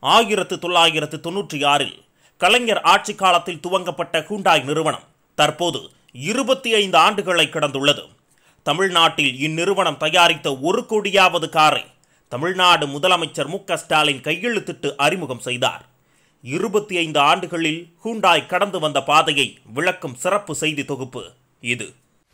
ஆயிரத்து தொள்ளாயிரத்து தொன்னூற்றி ஆறில் கலைஞர் ஆட்சி காலத்தில் துவங்கப்பட்ட ஹூண்டாய் நிறுவனம் தற்போது இருபத்தி ஐந்து ஆண்டுகளை கடந்துள்ளது தமிழ்நாட்டில் இந்நிறுவனம் தயாரித்த ஒரு கோடியாவது காரை தமிழ்நாடு முதலமைச்சர் மு க ஸ்டாலின் கையெழுத்திட்டு அறிமுகம் செய்தார் இருபத்தி ஐந்து ஆண்டுகளில் ஹூண்டாய் கடந்து வந்த பாதையை விளக்கும் சிறப்பு செய்தி தொகுப்பு இது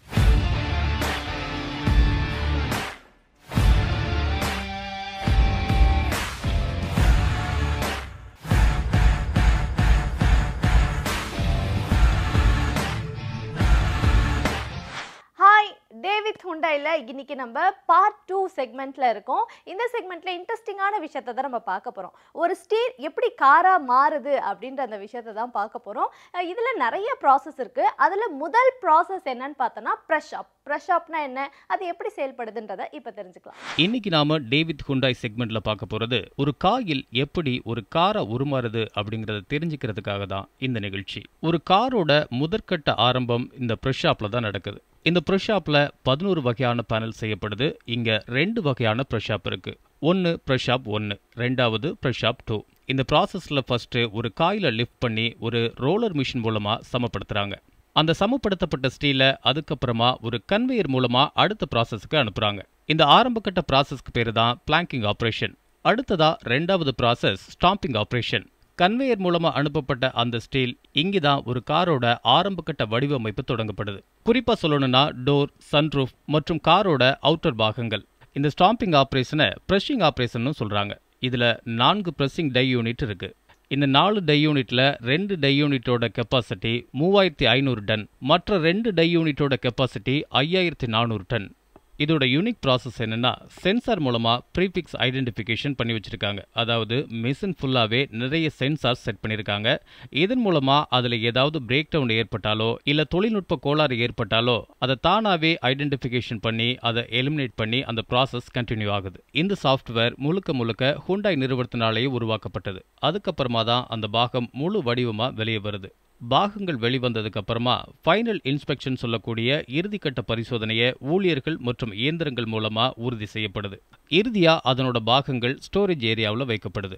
ஹாய் டேவிட் ஹுண்டாயில் இன்னைக்கு நம்ம பார்ட் டூ செக்மெண்ட்ல இருக்கோம் இந்த செக்மெண்ட்ல இன்ட்ரெஸ்டிங்கான விஷயத்தை தான் நம்ம பார்க்க போறோம் ஒரு ஸ்டீல் எப்படி காரா மாறுது அப்படின்ற அந்த விஷயத்தை தான் பார்க்க போறோம் அஹ் இதுல நிறைய ப்ராசஸ் இருக்கு அதுல முதல் ப்ராசஸ் என்னன்னு பார்த்தோம்னா ப்ரெஷ் அப் ப்ரெஷ் அப்னா என்ன அது எப்படி செயல்படுதுன்றதை இப்போ தெரிஞ்சுக்கலாம் இன்னைக்கு நாம டேவிட் ஹுண்டாய் செக்மெண்ட்ல பார்க்க போறது ஒரு காயில் எப்படி ஒரு காரை உருமாறுது அப்படிங்கறத தெரிஞ்சுக்கிறதுக்காக தான் இந்த நிகழ்ச்சி ஒரு காரோட முதற்கட்ட ஆரம்பம் இந்த ப்ரெஷ் ஷாப்ல தான் நடக்குது இந்த ப்ரெஷ் ஷாப்ல பதினோரு வகையான பேனல் செய்யப்படுது இங்க ரெண்டு வகையான ப்ரெஷ் ஷாப் இருக்கு ஒன்னு ப்ரெஷ் ஷாப் ஒன்னு ரெண்டாவது ப்ரெஷ் ஷாப் டூ இந்த ப்ராசஸ்ல ஃபர்ஸ்ட் ஒரு காயில லிஃப்ட் பண்ணி ஒரு ரோலர் மிஷின் மூலமா சமப்படுத்துறாங்க அந்த சமப்படுத்தப்பட்ட ஸ்டீலை அதுக்கப்புறமா ஒரு கன்வேயர் மூலமா அடுத்த ப்ராசஸ்க்கு அனுப்புறாங்க இந்த ஆரம்பகட்ட ப்ராசஸ்க்கு பேரு தான் பிளாங்கிங் ஆபரேஷன் அடுத்ததா ரெண்டாவது ப்ராசஸ் ஸ்டாம்பிங் ஆபரேஷன் கன்வேயர் மூலமா அனுப்பப்பட்ட அந்த ஸ்டீல் இங்குதான் ஒரு காரோட ஆரம்பகட்ட வடிவமைப்பு தொடங்கப்படுது குறிப்பா சொல்லணும்னா டோர் சன்ரூஃப் மற்றும் காரோட அவுட்டர் பாகங்கள் இந்த ஸ்டாம்பிங் ஆபரேஷனை ப்ரெஷிங் ஆபரேஷன் சொல்றாங்க இதுல நான்கு ப்ரெஸ்ஸிங் டை யூனிட் இருக்கு இந்த நாலு டை யூனிட்ல ரெண்டு டை யூனிட்டோட கெப்பாசிட்டி மூவாயிரத்தி ஐநூறு டன் மற்ற ரெண்டு டை யூனிட்டோட கெப்பாசிட்டி ஐயாயிரத்தி நானூறு டன் இதோட யூனிக் ப்ராசஸ் என்னன்னா சென்சார் மூலமா ப்ரீஃபிக்ஸ் ஐடென்டிஃபிகேஷன் பண்ணி வச்சிருக்காங்க அதாவது மிஷின் ஃபுல்லாவே நிறைய சென்சார் செட் பண்ணியிருக்காங்க இதன் மூலமா அதுல ஏதாவது பிரேக் டவுன் ஏற்பட்டாலோ இல்ல தொழில்நுட்ப கோளாறு ஏற்பட்டாலோ அதை தானாவே ஐடென்டிஃபிகேஷன் பண்ணி அதை எலிமினேட் பண்ணி அந்த ப்ராசஸ் கண்டினியூ ஆகுது இந்த சாஃப்ட்வேர் முழுக்க முழுக்க ஹுண்டாய் நிறுவனத்தினாலேயே உருவாக்கப்பட்டது அதுக்கப்புறமா தான் அந்த பாகம் முழு வடிவமா வெளியே வருது பாகங்கள் வெளிவந்ததுக்கு அப்புறமா ஃபைனல் இன்ஸ்பெக்ஷன் சொல்லக்கூடிய இறுதிக்கட்ட பரிசோதனையை ஊழியர்கள் மற்றும் இயந்திரங்கள் மூலமா உறுதி செய்யப்படுது இறுதியா அதனோட பாகங்கள் ஸ்டோரேஜ் ஏரியாவில் வைக்கப்படுது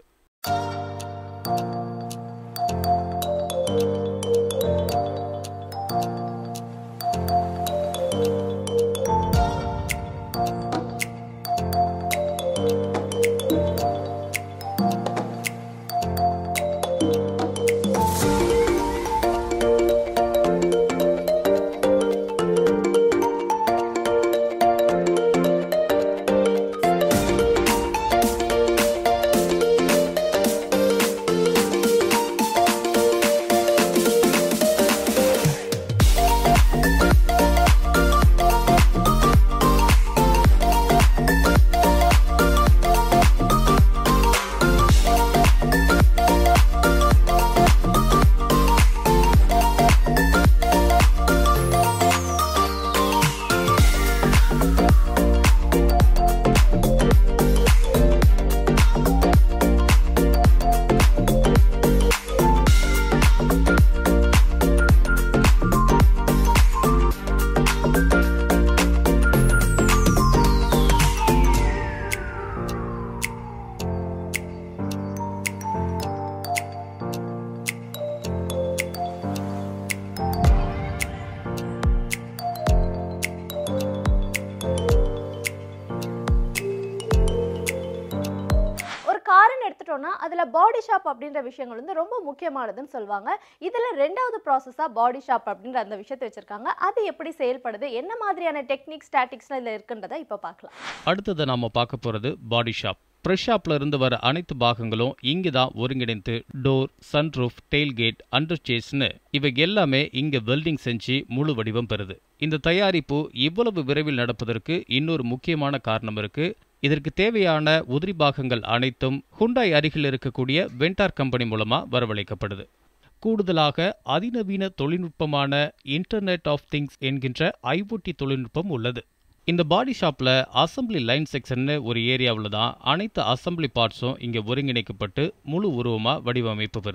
ஒரு காருன்னு எடுத்துட்டோம்னா அதில் பாடி ஷாப் அப்படின்ற விஷயங்கள் வந்து ரொம்ப முக்கியமானதுன்னு சொல்லுவாங்க இதில் ரெண்டாவது ப்ராசஸாக பாடி ஷாப் அப்படின்ற அந்த விஷயத்தை வச்சுருக்காங்க அது எப்படி செயல்படுது என்ன மாதிரியான டெக்னிக் ஸ்டாட்டிக்ஸ்லாம் இதில் இருக்குன்றதை இப்போ பார்க்கலாம் அடுத்தது நாம பார்க்க போறது பாடி ஷாப் ப்ரெஷ் ஷாப்ல இருந்து வர அனைத்து பாகங்களும் இங்க தான் ஒருங்கிணைந்து டோர் சன்ரூஃப் டெயில்கேட் அண்டர் சேஸ்னு இவை எல்லாமே இங்க வெல்டிங் செஞ்சு முழு வடிவம் பெறுது இந்த தயாரிப்பு இவ்வளவு விரைவில் நடப்பதற்கு இன்னொரு முக்கியமான காரணம் இருக்கு இதற்கு தேவையான உதிரி பாகங்கள் அனைத்தும் ஹுண்டாய் அருகில் இருக்கக்கூடிய வெண்டார் கம்பெனி மூலமா வரவழைக்கப்படுது கூடுதலாக அதிநவீன தொழில்நுட்பமான இன்டர்நெட் ஆஃப் திங்ஸ் என்கின்ற ஐஓடி தொழில்நுட்பம் உள்ளது இந்த பாடி ஷாப்ல அசம்பிளி லைன் செக்ஷன்னு ஒரு ஏரியாவில் தான் அனைத்து அசம்பிளி பார்ட்ஸும் இங்கே ஒருங்கிணைக்கப்பட்டு முழு உருவமாக வடிவமைப்பு வருது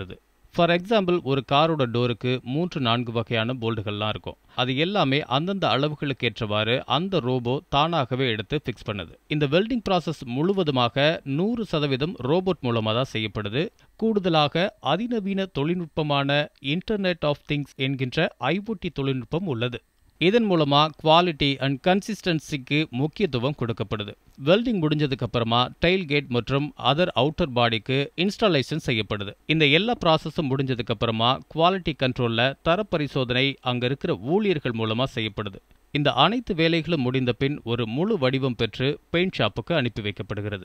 ஃபார் எக்ஸாம்பிள் ஒரு காரோட டோருக்கு மூன்று நான்கு வகையான போல்டுகள்லாம் இருக்கும் அது எல்லாமே அந்தந்த அளவுகளுக்கு ஏற்றவாறு அந்த ரோபோ தானாகவே எடுத்து ஃபிக்ஸ் பண்ணுது இந்த வெல்டிங் ப்ராசஸ் முழுவதுமாக நூறு சதவீதம் ரோபோட் மூலமாக தான் செய்யப்படுது கூடுதலாக அதிநவீன தொழில்நுட்பமான இன்டர்நெட் ஆஃப் திங்ஸ் என்கின்ற ஐஓடி தொழில்நுட்பம் உள்ளது இதன் மூலமா குவாலிட்டி அண்ட் கன்சிஸ்டன்சிக்கு முக்கியத்துவம் கொடுக்கப்படுது வெல்டிங் முடிஞ்சதுக்கு அப்புறமா டெயில் கேட் மற்றும் அதர் அவுட்டர் பாடிக்கு இன்ஸ்டாலேஷன் செய்யப்படுது இந்த எல்லா ப்ராசஸும் முடிஞ்சதுக்கு அப்புறமா குவாலிட்டி கண்ட்ரோல்ல தர பரிசோதனை அங்க இருக்கிற ஊழியர்கள் மூலமா செய்யப்படுது இந்த அனைத்து வேலைகளும் முடிந்த பின் ஒரு முழு வடிவம் பெற்று பெயிண்ட் ஷாப்புக்கு அனுப்பி வைக்கப்படுகிறது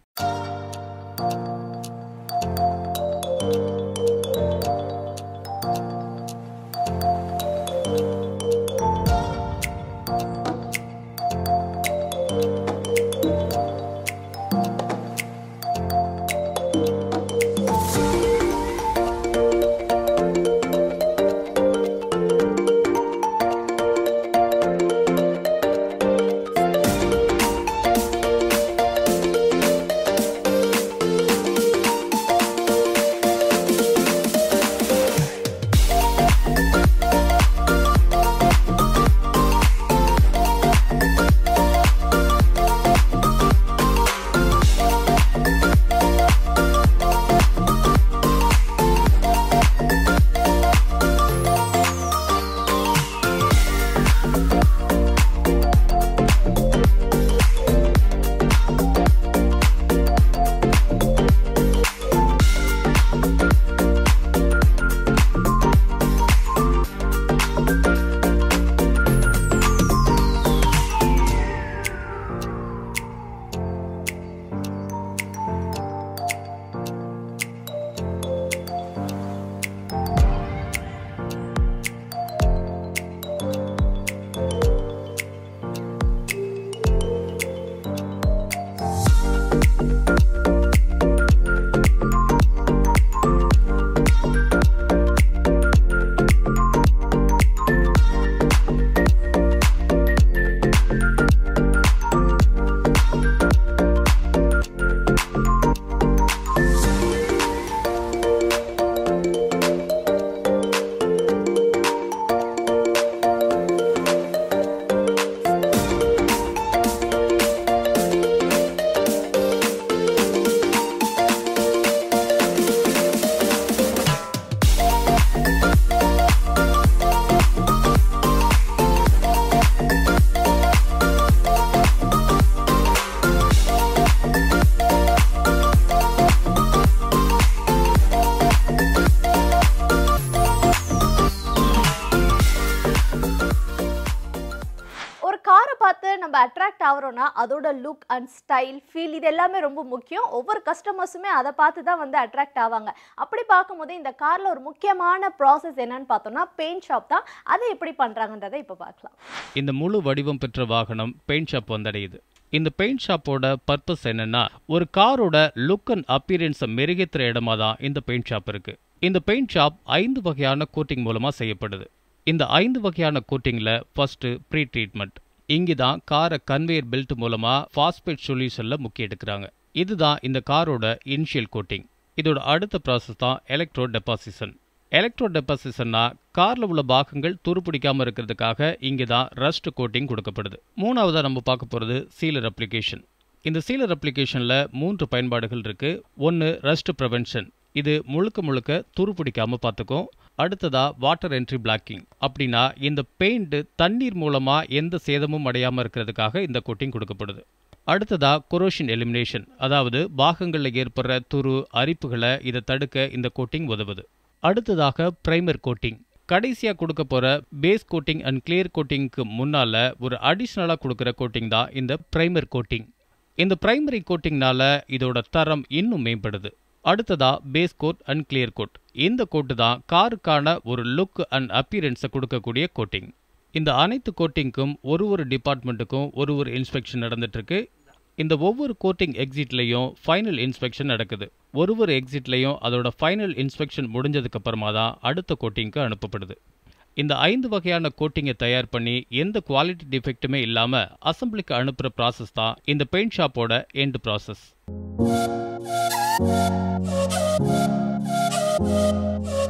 ஒரு காரை பார்த்து நம்ம அட்ராக்ட் ஆகுறோம்னா அதோட லுக் அண்ட் ஸ்டைல் ஃபீல் இது எல்லாமே ரொம்ப முக்கியம் ஒவ்வொரு கஸ்டமர்ஸுமே அதை பார்த்து தான் வந்து அட்ராக்ட் ஆவாங்க அப்படி பார்க்கும்போது இந்த காரில் ஒரு முக்கியமான ப்ராசஸ் என்னன்னு பார்த்தோம்னா பெயிண்ட் ஷாப் தான் அதை எப்படி பண்ணுறாங்கன்றதை இப்போ பார்க்கலாம் இந்த முழு வடிவம் பெற்ற வாகனம் பெயிண்ட் ஷாப் வந்தடையுது இந்த பெயிண்ட் ஷாப்போட பர்பஸ் என்னன்னா ஒரு காரோட லுக் அண்ட் அப்பியரன்ஸை மெருகேத்துற இடமா தான் இந்த பெயிண்ட் ஷாப் இருக்கு இந்த பெயிண்ட் ஷாப் ஐந்து வகையான கோட்டிங் மூலமா செய்யப்படுது இந்த ஐந்து வகையான கோட்டிங்ல ஃபர்ஸ்ட் ப்ரீ ட்ரீட்மெண்ட் இங்கே தான் காரை கன்வேயர் பெல்ட் மூலமா ஃபாஸ்பேட் சொல்யூஷன்ல முக்கிய எடுக்கிறாங்க இதுதான் இந்த காரோட இனிஷியல் கோட்டிங் இதோட அடுத்த ப்ராசஸ் தான் எலக்ட்ரோ டெபாசிஷன் எலக்ட்ரோ டெபாசிஷன்னா கார்ல உள்ள பாகங்கள் துருப்பிடிக்காம இருக்கிறதுக்காக இங்கே தான் ரஸ்ட் கோட்டிங் கொடுக்கப்படுது மூணாவதா நம்ம பார்க்க போறது சீலர் அப்ளிகேஷன் இந்த சீலர் அப்ளிகேஷன்ல மூன்று பயன்பாடுகள் இருக்கு ஒன்று ரஸ்ட் ப்ரிவென்ஷன் இது முழுக்க முழுக்க துருப்பிடிக்காம பார்த்துக்கும் அடுத்ததா வாட்டர் என்ட்ரி பிளாக்கிங் அப்படின்னா இந்த பெயிண்ட் தண்ணீர் மூலமா எந்த சேதமும் அடையாம இருக்கிறதுக்காக இந்த கோட்டிங் கொடுக்கப்படுது அடுத்ததா கொரோஷன் எலிமினேஷன் அதாவது பாகங்களில் ஏற்படுற துரு அரிப்புகளை இதை தடுக்க இந்த கோட்டிங் உதவுது அடுத்ததாக பிரைமர் கோட்டிங் கடைசியா கொடுக்க போற பேஸ் கோட்டிங் அண்ட் கிளியர் கோட்டிங்க்கு முன்னால ஒரு அடிஷ்னலா கொடுக்கிற கோட்டிங் தான் இந்த பிரைமர் கோட்டிங் இந்த பிரைமரி கோட்டிங்னால இதோட தரம் இன்னும் மேம்படுது அடுத்ததா base coat and clear coat இந்த கோட்டு தான் காருக்கான ஒரு லுக் அண்ட் அப்பியரன்ஸை கொடுக்கக்கூடிய கோட்டிங் இந்த அனைத்து கோட்டிங்க்கும் ஒரு ஒரு டிபார்ட்மெண்ட்டுக்கும் ஒரு ஒரு இன்ஸ்பெக்ஷன் நடந்துட்டு இருக்கு இந்த ஒவ்வொரு கோட்டிங் எக்ஸிட்லையும் ஃபைனல் இன்ஸ்பெக்ஷன் நடக்குது ஒரு ஒரு எக்ஸிட்லையும் அதோட ஃபைனல் இன்ஸ்பெக்ஷன் முடிஞ்சதுக்கு அப்புறமா தான் அடுத்த கோட்டிங்க்கு அனுப்பப்படுது இந்த ஐந்து வகையான கோட்டிங்கை தயார் பண்ணி எந்த குவாலிட்டி டிஃபெக்ட்டுமே இல்லாம அசம்பிளிக்கு அனுப்புற ப்ராசஸ் தான் இந்த பெயிண்ட் ஷாப்போட எண்ட் ப்ராசஸ்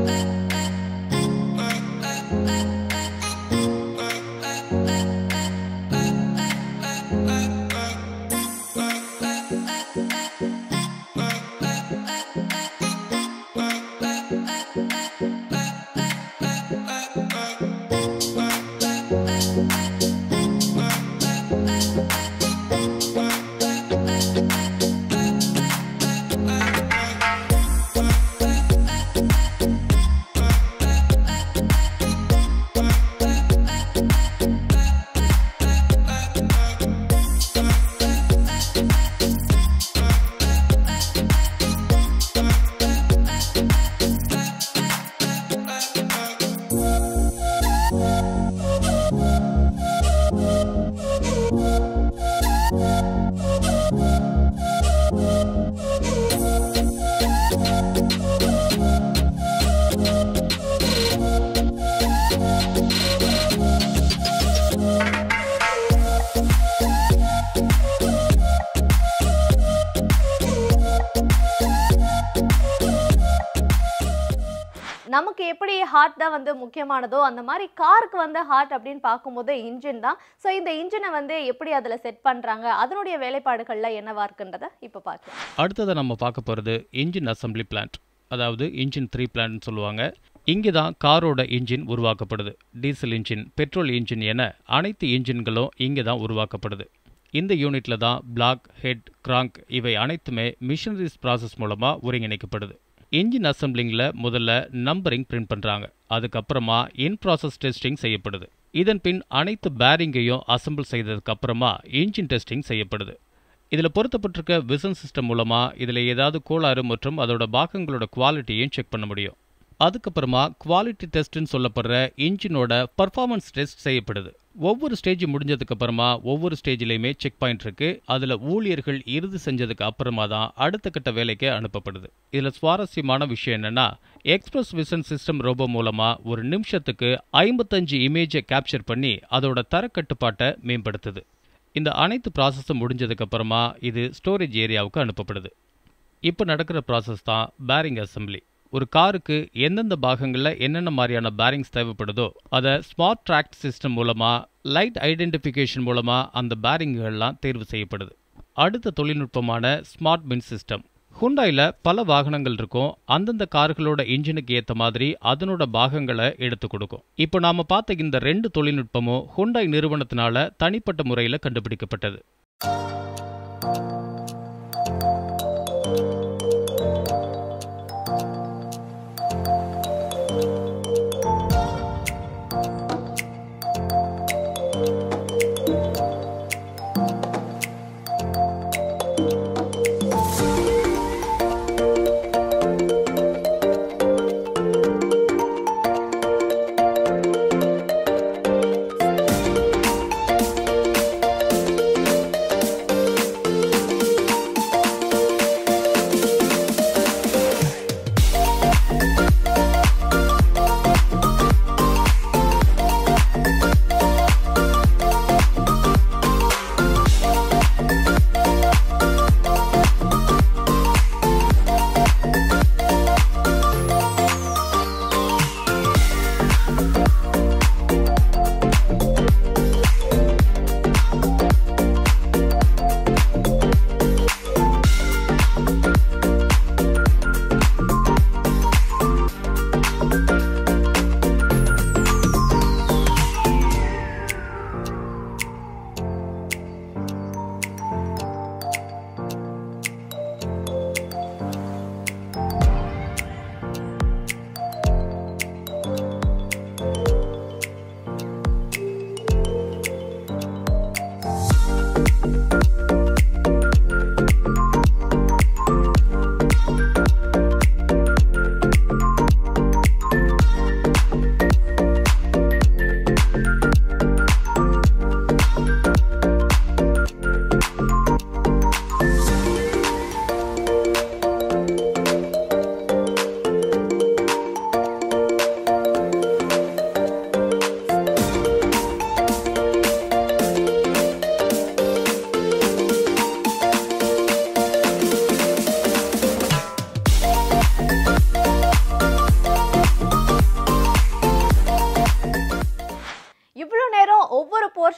நமக்கு எப்படி ஹார்ட் தான் வந்து முக்கியமானதோ அந்த மாதிரி காருக்கு வந்து ஹார்ட் அப்படின்னு பார்க்கும்போது இன்ஜின் தான் ஸோ இந்த இன்ஜினை வந்து எப்படி அதில் செட் பண்ணுறாங்க அதனுடைய வேலைப்பாடுகள்ல என்னவா இருக்குன்றதை இப்போ பார்க்கலாம் அடுத்ததை நம்ம பார்க்க போகிறது இன்ஜின் அசம்பிளி பிளான்ட் அதாவது இன்ஜின் த்ரீ பிளான்ட்னு சொல்லுவாங்க இங்கே தான் காரோட இன்ஜின் உருவாக்கப்படுது டீசல் இன்ஜின் பெட்ரோல் இன்ஜின் என அனைத்து இன்ஜின்களும் இங்கே தான் உருவாக்கப்படுது இந்த யூனிட்ல தான் பிளாக் ஹெட் கிராங்க் இவை அனைத்துமே மிஷினரிஸ் ப்ராசஸ் மூலமாக ஒருங்கிணைக்கப்படுது இன்ஜின் அசம்பிளிங்கில் முதல்ல நம்பரிங் பிரிண்ட் பண்ணுறாங்க அதுக்கப்புறமா இன் ப்ராசஸ் டெஸ்டிங் செய்யப்படுது இதன் பின் அனைத்து பேரிங்கையும் அசம்பிள் செய்ததுக்கு அப்புறமா இன்ஜின் டெஸ்டிங் செய்யப்படுது இதில் பொருத்தப்பட்டிருக்க விசன் சிஸ்டம் மூலமாக இதில் ஏதாவது கோளாறு மற்றும் அதோட பாகங்களோட குவாலிட்டியையும் செக் பண்ண முடியும் அதுக்கப்புறமா குவாலிட்டி டெஸ்ட்னு சொல்லப்படுற இன்ஜினோட பர்ஃபார்மன்ஸ் டெஸ்ட் செய்யப்படுது ஒவ்வொரு ஸ்டேஜ் முடிஞ்சதுக்கு அப்புறமா ஒவ்வொரு ஸ்டேஜ்லையுமே செக் பாயிண்ட் இருக்கு அதில் ஊழியர்கள் இறுதி செஞ்சதுக்கு அப்புறமா தான் அடுத்த கட்ட வேலைக்கு அனுப்பப்படுது இதில் சுவாரஸ்யமான விஷயம் என்னன்னா எக்ஸ்பிரஸ் விசன் சிஸ்டம் ரோபோ மூலமா ஒரு நிமிஷத்துக்கு ஐம்பத்தஞ்சு இமேஜை கேப்சர் பண்ணி அதோட தரக்கட்டுப்பாட்டை மேம்படுத்துது இந்த அனைத்து ப்ராசஸும் முடிஞ்சதுக்கு அப்புறமா இது ஸ்டோரேஜ் ஏரியாவுக்கு அனுப்பப்படுது இப்போ நடக்கிற ப்ராசஸ் தான் பேரிங் அசம்பிளி ஒரு காருக்கு எந்தெந்த பாகங்களில் என்னென்ன மாதிரியான பேரிங்ஸ் தேவைப்படுதோ அதை ஸ்மார்ட் ட்ராக் சிஸ்டம் மூலமாக லைட் ஐடென்டிஃபிகேஷன் மூலமாக அந்த பேரிங்குகள்லாம் தேர்வு செய்யப்படுது அடுத்த தொழில்நுட்பமான ஸ்மார்ட் பின் சிஸ்டம் ஹுண்டாயில் பல வாகனங்கள் இருக்கும் அந்தந்த கார்களோட இன்ஜினுக்கு ஏற்ற மாதிரி அதனோட பாகங்களை எடுத்து கொடுக்கும் இப்போ நாம பார்த்த இந்த ரெண்டு தொழில்நுட்பமும் ஹுண்டாய் நிறுவனத்தினால தனிப்பட்ட முறையில் கண்டுபிடிக்கப்பட்டது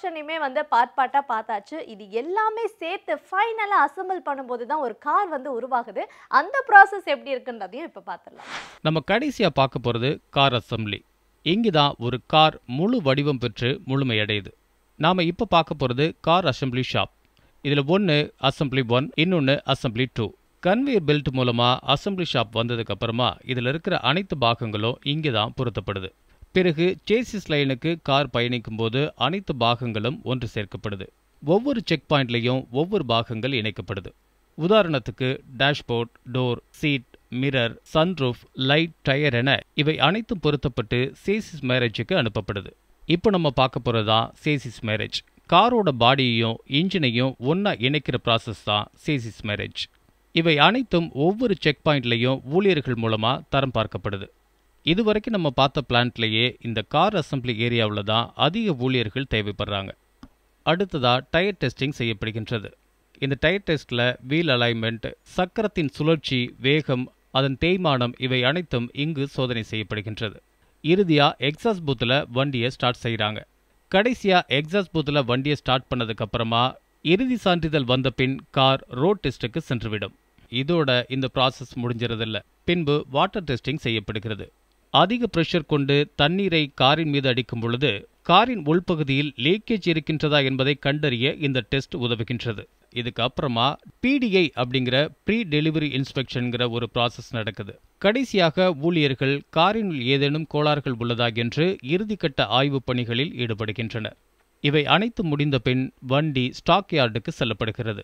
செக்ஷனையுமே வந்து பார்ட் பார்ட்டாக பார்த்தாச்சு இது எல்லாமே சேர்த்து ஃபைனலாக அசம்பிள் பண்ணும்போது தான் ஒரு கார் வந்து உருவாகுது அந்த ப்ராசஸ் எப்படி இருக்குன்றதையும் இப்போ பார்த்துடலாம் நம்ம கடைசியாக பார்க்க போகிறது கார் அசம்பிளி இங்கு தான் ஒரு கார் முழு வடிவம் பெற்று முழுமையடையுது நாம் இப்போ பார்க்க போகிறது கார் அசம்பிளி ஷாப் இதில் ஒன்று அசம்பிளி ஒன் இன்னொன்று அசம்பிளி டூ கன்வேயர் பெல்ட் மூலமாக அசம்பிளி ஷாப் வந்ததுக்கு அப்புறமா இதில் இருக்கிற அனைத்து பாகங்களும் இங்கே தான் பொருத்தப்படுது பிறகு சேசிஸ் லைனுக்கு கார் பயணிக்கும் போது அனைத்து பாகங்களும் ஒன்று சேர்க்கப்படுது ஒவ்வொரு செக் பாயிண்ட்லையும் ஒவ்வொரு பாகங்கள் இணைக்கப்படுது உதாரணத்துக்கு dashboard door seat mirror sunroof light tyre என இவை அனைத்தும் பொருத்தப்பட்டு சேசிஸ் மேரேஜுக்கு அனுப்பப்படுது இப்போ நம்ம பார்க்க போகிறது தான் சேசிஸ் மேரேஜ் காரோட பாடியையும் இன்ஜினையும் ஒன்றா இணைக்கிற ப்ராசஸ் தான் சேசிஸ் மேரேஜ் இவை அனைத்தும் ஒவ்வொரு செக் பாயிண்ட்லையும் ஊழியர்கள் மூலமாக தரம் பார்க்கப்படுது இதுவரைக்கும் நம்ம பார்த்த பிளான்ட்லேயே இந்த கார் அசம்பிளி ஏரியாவில் தான் அதிக ஊழியர்கள் தேவைப்படுறாங்க அடுத்ததா டயர் டெஸ்டிங் செய்யப்படுகின்றது இந்த டயர் டெஸ்ட்டில் வீல் அலைன்மெண்ட் சக்கரத்தின் சுழற்சி வேகம் அதன் தேய்மானம் இவை அனைத்தும் இங்கு சோதனை செய்யப்படுகின்றது இறுதியாக எக்ஸாஸ் பூத்தில் வண்டியை ஸ்டார்ட் செய்கிறாங்க கடைசியாக எக்ஸாஸ் பூத்தில் வண்டியை ஸ்டார்ட் பண்ணதுக்கு அப்புறமா இறுதி சான்றிதழ் வந்த பின் கார் ரோட் டெஸ்ட்டுக்கு சென்றுவிடும் இதோட இந்த ப்ராசஸ் முடிஞ்சிறதில்ல பின்பு வாட்டர் டெஸ்டிங் செய்யப்படுகிறது அதிக பிரஷர் கொண்டு தண்ணீரை காரின் மீது அடிக்கும் பொழுது காரின் உள்பகுதியில் லீக்கேஜ் இருக்கின்றதா என்பதை கண்டறிய இந்த டெஸ்ட் உதவுகின்றது இதுக்கு அப்புறமா பிடிஐ அப்படிங்கிற ப்ரீ டெலிவரி இன்ஸ்பெக்ஷன்கிற ஒரு ப்ராசஸ் நடக்குது கடைசியாக ஊழியர்கள் காரினுள் ஏதேனும் கோளாறுகள் உள்ளதா என்று இறுதிக்கட்ட ஆய்வுப் பணிகளில் ஈடுபடுகின்றனர் இவை அனைத்து முடிந்த பின் வண்டி ஸ்டாக் யார்டுக்கு செல்லப்படுகிறது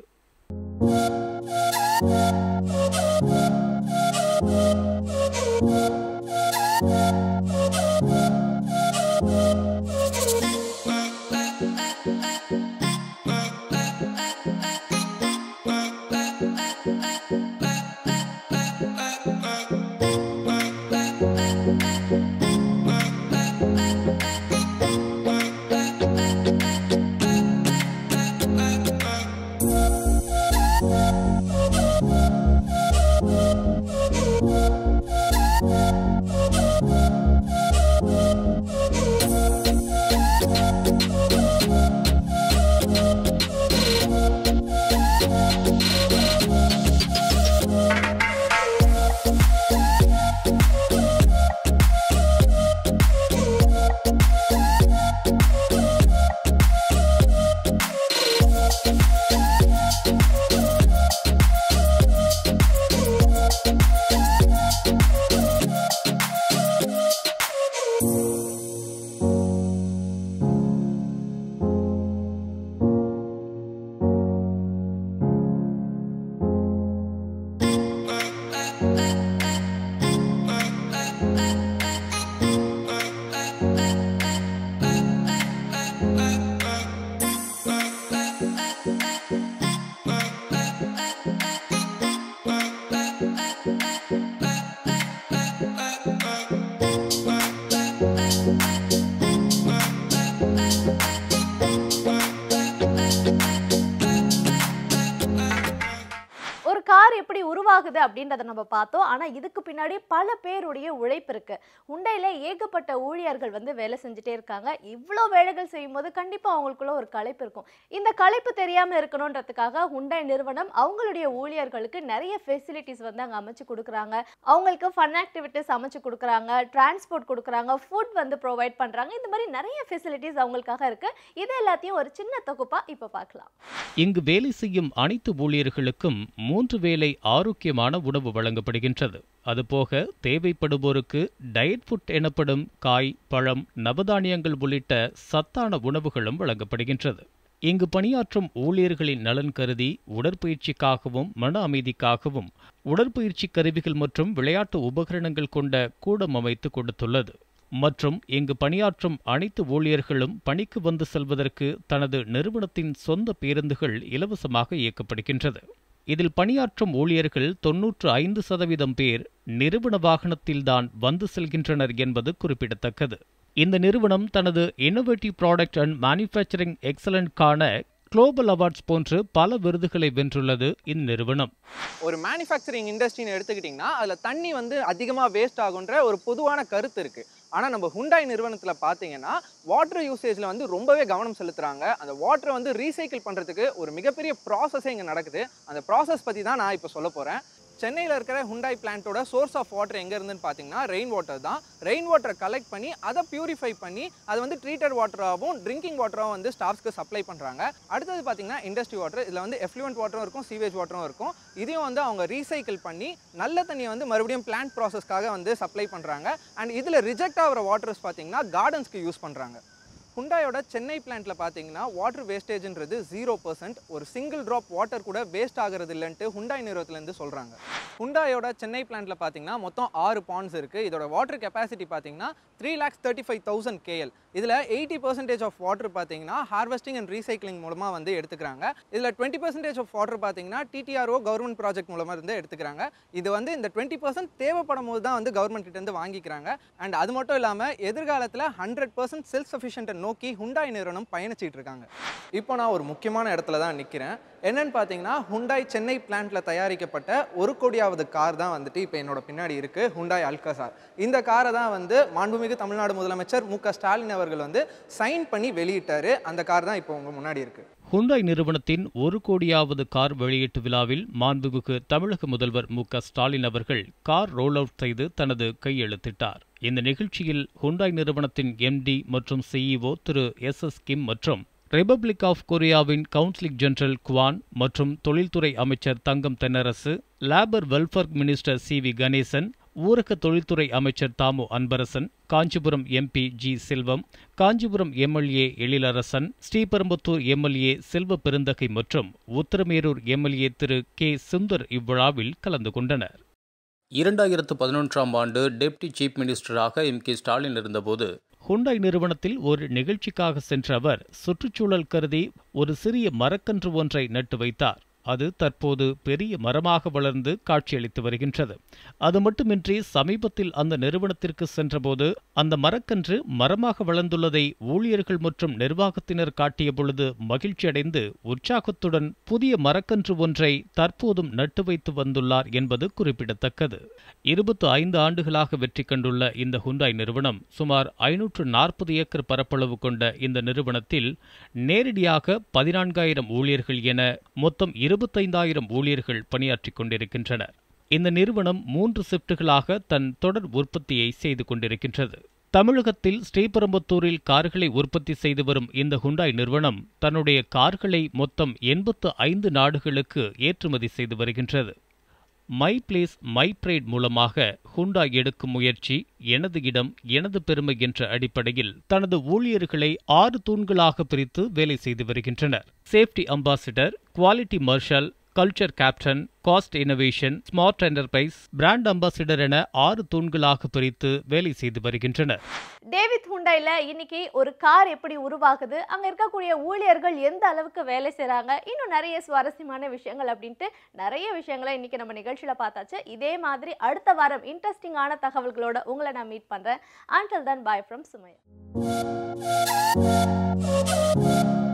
ஒரு கார் எப்படி உருவாகுது அப்படின்றத நம்ம பார்த்தோம் ஆனா இதுக்கு பின்னாடி பல பேருடைய உழைப்பு இருக்கு உண்டையில ஏகப்பட்ட ஊழியர்கள் வந்து வேலை செஞ்சுட்டே இருக்காங்க இவ்வளோ வேலைகள் செய்யும்போது கண்டிப்பா அவங்களுக்குள்ள ஒரு களைப்பு இருக்கும் இந்த களைப்பு தெரியாம இருக்கணுன்றதுக்காக உண்டை நிறுவனம் அவங்களுடைய ஊழியர்களுக்கு நிறைய ஃபெசிலிட்டிஸ் வந்து அங்க அமைச்சு கொடுக்குறாங்க அவங்களுக்கு ஃபன் ஆக்டிவிட்டிஸ் அமைச்சு கொடுக்குறாங்க டிரான்ஸ்போர்ட் கொடுக்குறாங்க ஃபுட் வந்து ப்ரொவைட் பண்றாங்க இந்த மாதிரி நிறைய ஃபெசிலிட்டிஸ் அவங்களுக்காக இருக்கு இது எல்லாத்தையும் ஒரு சின்ன தொகுப்பா இப்போ பார்க்கலாம் இங்கு வேலை செய்யும் அனைத்து ஊழியர்களுக்கும் மூன்று வேளை ஆரோக்கியமான உணவு வழங்கப்படுகின்றது அதுபோக தேவைப்படுவோருக்கு டயட் ஃபுட் எனப்படும் காய் பழம் நவதானியங்கள் உள்ளிட்ட சத்தான உணவுகளும் வழங்கப்படுகின்றது இங்கு பணியாற்றும் ஊழியர்களின் நலன் கருதி உடற்பயிற்சிக்காகவும் மன அமைதிக்காகவும் உடற்பயிற்சி கருவிகள் மற்றும் விளையாட்டு உபகரணங்கள் கொண்ட கூடம் அமைத்து கொடுத்துள்ளது மற்றும் இங்கு பணியாற்றும் அனைத்து ஊழியர்களும் பணிக்கு வந்து செல்வதற்கு தனது நிறுவனத்தின் சொந்த பேருந்துகள் இலவசமாக இயக்கப்படுகின்றது இதில் பணியாற்றும் ஊழியர்கள் தொன்னூற்று ஐந்து சதவீதம் பேர் நிறுவன வாகனத்தில்தான் வந்து செல்கின்றனர் என்பது குறிப்பிடத்தக்கது இந்த நிறுவனம் தனது இன்னோவேட்டிவ் ப்ராடக்ட் அண்ட் மேனுஃபேக்சரிங் எக்ஸலன்ட்கான குளோபல் அவார்ட்ஸ் போன்று பல விருதுகளை வென்றுள்ளது இந்நிறுவனம் ஒரு மேனுஃபேக்சரிங் இண்டஸ்ட்ரின்னு எடுத்துக்கிட்டிங்கன்னா அதில் தண்ணி வந்து அதிகமாக வேஸ்ட் ஆகுன்ற ஒரு பொதுவான கருத்து இருக்குது ஆனால் நம்ம ஹுண்டாய் நிறுவனத்தில் பார்த்தீங்கன்னா வாட்டர் யூசேஜில் வந்து ரொம்பவே கவனம் செலுத்துகிறாங்க அந்த வாட்டரை வந்து ரீசைக்கிள் பண்ணுறதுக்கு ஒரு மிகப்பெரிய ப்ராசஸே இங்கே நடக்குது அந்த ப்ராசஸ் பற்றி தான் நான் இப்போ சொல்ல போகிறேன் சென்னையில் இருக்கிற ஹுண்டாய் பிளான்ட்டோட சோர்ஸ் ஆஃப் வாட்டர் எங்கே இருந்துன்னு பார்த்தீங்கன்னா ரெயின் வாட்டர் தான் ரெயின் வாட்டரை கலெக்ட் பண்ணி அதை பியூரிஃபை பண்ணி அதை வந்து ட்ரீட்டட் வாட்டராகவும் ட்ரிங்கிங் வாட்டராகவும் வந்து ஸ்டாஃப்ஸ்க்கு சப்ளை பண்ணுறாங்க அடுத்தது பார்த்தீங்கன்னா இண்டஸ்ட்ரி வாட்டர் இதில் வந்து எஃப்ளூவன்ட் வாட்டரும் இருக்கும் சீவேஜ் வாட்டரும் இருக்கும் இதையும் வந்து அவங்க ரீசைக்கிள் பண்ணி நல்ல தண்ணியை வந்து மறுபடியும் பிளான்ட் ப்ராசஸ்க்காக வந்து சப்ளை பண்ணுறாங்க அண்ட் இதில் ரிஜெக்ட் ஆகிற வாட்டர்ஸ் பார்த்தீங்கன்னா கார்டன்ஸ்க்கு யூஸ் பண்ணுறாங்க ஹுண்டாயோட சென்னை பிளான்ட்டில் பார்த்தீங்கன்னா வாட்டர் வேஸ்டேஜ்ன்றது ஜீரோ பர்சன்ட் ஒரு சிங்கிள் ட்ராப் வாட்டர் கூட வேஸ்ட் ஆகிறது இல்லைன்ட்டு ஹுண்டாய் நிறுவனத்துலேருந்து சொல்கிறாங்க ஹுண்டாயோட சென்னை பிளான்ட்டில் பார்த்தீங்கன்னா மொத்தம் ஆறு பாண்ட்ஸ் இருக்குது இதோட வாட்டர் கெப்பாசிட்டி பார்த்தீங்கன்னா three lakhs thirty five thousand KL இதில் எயிட்டி பர்சன்டேஜ் ஆஃப் வாட்டர் பார்த்தீங்கன்னா ஹார்வெஸ்டிங் அண்ட் ரீசைக்ளிங் மூலமாக வந்து எடுத்துக்கிறாங்க இதில் டுவெண்ட்டி பர்சன்டேஜ் ஆஃப் வாட்டர் பார்த்தீங்கன்னா டிடிஆர்ஓ கவர்மெண்ட் ப்ராஜெக்ட் மூலமாக இருந்து எடுத்துக்கிறாங்க இது வந்து இந்த டுவெண்ட்டி பர்சன்ட் தேவைப்படும் போது தான் வந்து கவர்மெண்ட் கிட்டேருந்து வாங்கிக்கிறாங்க அண்ட் அது மட்டும் இல்லாமல் எதிர்காலத்தில் ஹண்ட்ரட் பர்சன்ட் செல்ஃப் சஃபிஷியன்ட்டை நோக்கி ஹுண்டாய் நிறுவனம் பயணிச்சிட்டு இருக்காங்க இப்போ நான் ஒரு முக்கியமான இடத்துல தான் நிற்கிறேன் என்னன்னு பார்த்தீங்கன்னா ஹுண்டாய் சென்னை பிளான்ட்ல தயாரிக்கப்பட்ட ஒரு கோடியாவது கார் தான் வந்துட்டு இப்போ என்னோட பின்னாடி இருக்கு ஹுண்டாய் அல்கசார் இந்த காரை தான் வந்து மாண்புமிகு தமிழ்நாடு முதலமைச்சர் மு க ஸ்டாலின் அவர்கள் வந்து சைன் பண்ணி வெளியிட்டாரு அந்த கார் தான் இப்போ உங்க முன்னாடி இருக்கு ஹுண்டாய் நிறுவனத்தின் ஒரு கோடியாவது கார் வெளியீட்டு விழாவில் மாண்புமிகு தமிழக முதல்வர் மு க ஸ்டாலின் அவர்கள் கார் ரோல் அவுட் செய்து தனது கையெழுத்திட்டார் இந்த நிகழ்ச்சியில் ஹுண்டாய் நிறுவனத்தின் எம்டி மற்றும் சிஇஓ திரு எஸ் எஸ் கிம் மற்றும் ரிபப்ளிக் ஆஃப் கொரியாவின் கவுன்சிலிங் ஜெனரல் குவான் மற்றும் தொழில்துறை அமைச்சர் Thangam Thennarasu labour welfare minister C V Ganesan ஊரக தொழில்துறை அமைச்சர் Thamo Anbarasan Kanchipuram MP G Selvam Kanchipuram MLA Ezhilarasan Sriperumbudur MLA Selva Perunthagai மற்றும் உத்தரமேரூர் எம்எல்ஏ திரு கே சுந்தர் இவ்விழாவில் கலந்து கொண்டனர் இரண்டாயிரத்து பதினொன்றாம் ஆண்டு டெப்டி சீஃப் மினிஸ்டராக எம் கே ஸ்டாலின் இருந்தபோது ஹுண்டாய் நிறுவனத்தில் ஒரு நிகழ்ச்சிக்காக சென்ற அவர் சுற்றுச்சூழல் கருதி ஒரு சிறிய மரக்கன்று ஒன்றை நட்டு வைத்தார் அது தற்போது பெரிய மரமாக வளர்ந்து காட்சியளித்து வருகின்றது அது மட்டுமின்றி சமீபத்தில் அந்த நிறுவனத்திற்கு சென்றபோது அந்த மரக்கன்று மரமாக வளர்ந்துள்ளதை ஊழியர்கள் மற்றும் நிர்வாகத்தினர் காட்டிய பொழுது மகிழ்ச்சியடைந்து உற்சாகத்துடன் புதிய மரக்கன்று ஒன்றை தற்போதும் நட்டு வைத்து வந்துள்ளார் என்பது குறிப்பிடத்தக்கது இருபத்து ஐந்து ஆண்டுகளாக வெற்றி கண்டுள்ள இந்த ஹுண்டாய் நிறுவனம் சுமார் ஐநூற்று நாற்பது ஏக்கர் பரப்பளவு கொண்ட இந்த நிறுவனத்தில் நேரடியாக பதினான்காயிரம் ஊழியர்கள் என மொத்தம் இருபத்தைந்தாயிரம் ஊழியர்கள் பணியாற்றிக் கொண்டிருக்கின்றனர் இந்த நிறுவனம் மூன்று ஷிப்டுகளாக தன் தொடர் உற்பத்தியை செய்து கொண்டிருக்கின்றது தமிழகத்தில் ஸ்ரீபெரும்புத்தூரில் கார்களை உற்பத்தி செய்து வரும் இந்த ஹுண்டாய் நிறுவனம் தன்னுடைய கார்களை மொத்தம் எண்பத்து ஐந்து நாடுகளுக்கு ஏற்றுமதி செய்து வருகின்றது மை பிளேஸ் மை பிரைட் மூலமாக ஹுண்டாய் எடுக்கும் முயற்சி எனது இடம் எனது பெருமை என்ற அடிப்படையில் தனது ஊழியர்களை ஆறு தூண்களாக பிரித்து வேலை செய்து வருகின்றனர் safety ambassador quality marshal culture captain cost innovation smart enterprise brand ambassador என ஆறு தூண்களாக பிரித்து வேலை செய்து வருகின்றனர் டேவிட் ஹுண்டாயில இன்னைக்கு ஒரு கார் எப்படி உருவாகுது அங்க இருக்கக்கூடிய ஊழியர்கள் எந்த அளவுக்கு வேலை செய்றாங்க இன்னும் நிறைய சுவாரஸ்யமான விஷயங்கள் அப்படின்ட்டு நிறைய விஷயங்களை இன்னைக்கு நம்ம நிகழ்ச்சியில பார்த்தாச்சு இதே மாதிரி அடுத்த வாரம் இன்ட்ரெஸ்டிங்கான தகவல்களோட உங்களை நான் மீட் பண்றேன் ஆண்டல் தன் பாய் ஃப்ரம் சுமையா